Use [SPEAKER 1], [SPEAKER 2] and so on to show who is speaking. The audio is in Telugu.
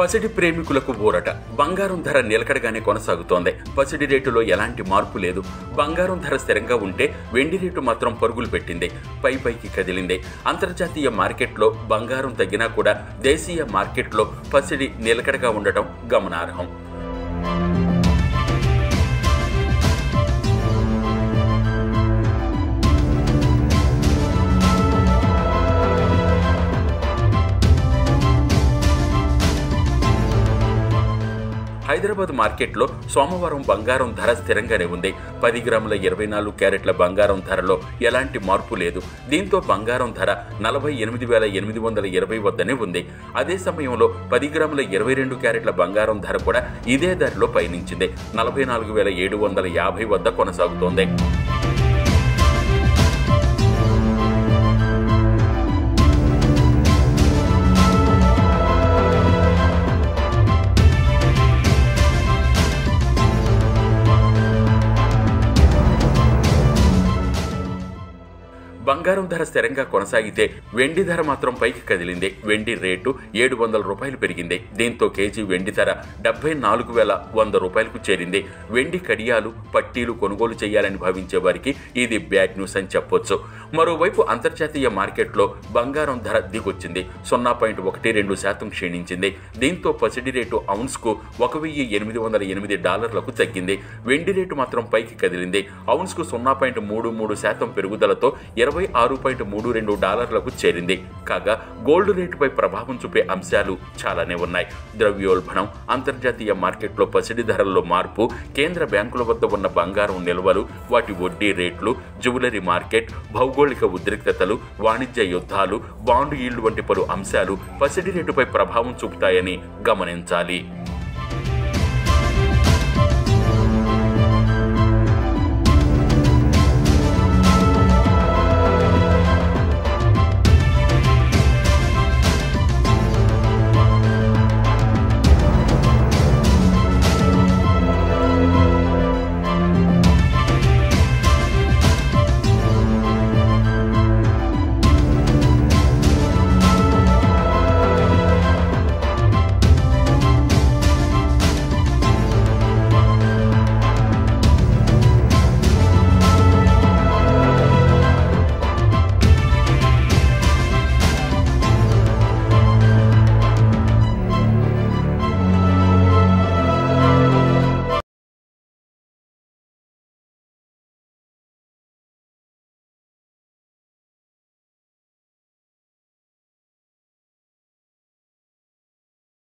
[SPEAKER 1] పసిడి ప్రేమికులకు ఊరట బంగారం ధర నిలకడగానే కొనసాగుతోంది పసిడి రేటులో ఎలాంటి మార్పు లేదు బంగారం ధర స్థిరంగా ఉంటే వెండి రేటు మాత్రం పరుగులు పెట్టింది పై పైకి కదిలింది అంతర్జాతీయ మార్కెట్లో బంగారం తగ్గినా కూడా దేశీయ మార్కెట్లో పసిడి నిలకడగా ఉండటం గమనార్హం హైదరాబాద్ మార్కెట్లో సోమవారం బంగారం ధర స్థిరంగానే ఉంది పది గ్రాముల ఇరవై నాలుగు క్యారెట్ల బంగారం ధరలో ఎలాంటి మార్పు లేదు దీంతో బంగారం ధర నలభై ఎనిమిది వేల ఎనిమిది వందల ఇరవై వద్దనే ఉంది అదే సమయంలో పది గ్రాముల ఇరవై రెండు క్యారెట్ల బంగారం ధర కూడా ఇదే ధరలో పయనించింది నలభై నాలుగు వేల ఏడు వందల యాభై వద్ద కొనసాగుతోంది బంగారం ధర స్థిరంగా కొనసాగితే వెండి ధర మాత్రం పైకి కదిలింది వెండి రేటు ఏడు వందల రూపాయలు పెరిగింది దీంతో కేజీ వెండి ధర డెబ్బై నాలుగు వేల వంద రూపాయలకు చేరింది వెండి కడియాలు పట్టీలు కొనుగోలు చేయాలని భావించే వారికి ఇది బ్యాడ్ న్యూస్ అని చెప్పొచ్చు మరోవైపు అంతర్జాతీయ మార్కెట్లో బంగారం ధర దిగొచ్చింది సున్నా పాయింట్ ఒకటి రెండు శాతం క్షీణించింది దీంతో పసిడి రేటు ఔన్స్కు ఒక వెయ్యి ఎనిమిది వందల ఎనిమిది డాలర్లకు తగ్గింది వెండి రేటు మాత్రం పైకి కదిలింది ఔన్స్కు సున్నా పాయింట్ మూడు మూడు శాతం పెరుగుదలతో ఇరవై ఆరు పాయింట్ మూడు రెండు డాలర్లకు చేరింది కాగా గోల్డ్ రేటుపై ప్రభావం చూపే అంశాలు చాలానే ఉన్నాయి ద్రవ్యోల్బణం అంతర్జాతీయ మార్కెట్లో పసిడి ధరల్లో మార్పు కేంద్ర బ్యాంకుల వద్ద ఉన్న బంగారం నిల్వలు వాటి వడ్డీ రేట్లు జ్యువెలరీ మార్కెట్ భౌగోళిక ఉద్రిక్తతలు వాణిజ్య యుద్ధాలు బాండ్ ఈల్డ్ వంటి పలు అంశాలు పసిడి రేటుపై ప్రభావం చూపుతాయని గమనించాలి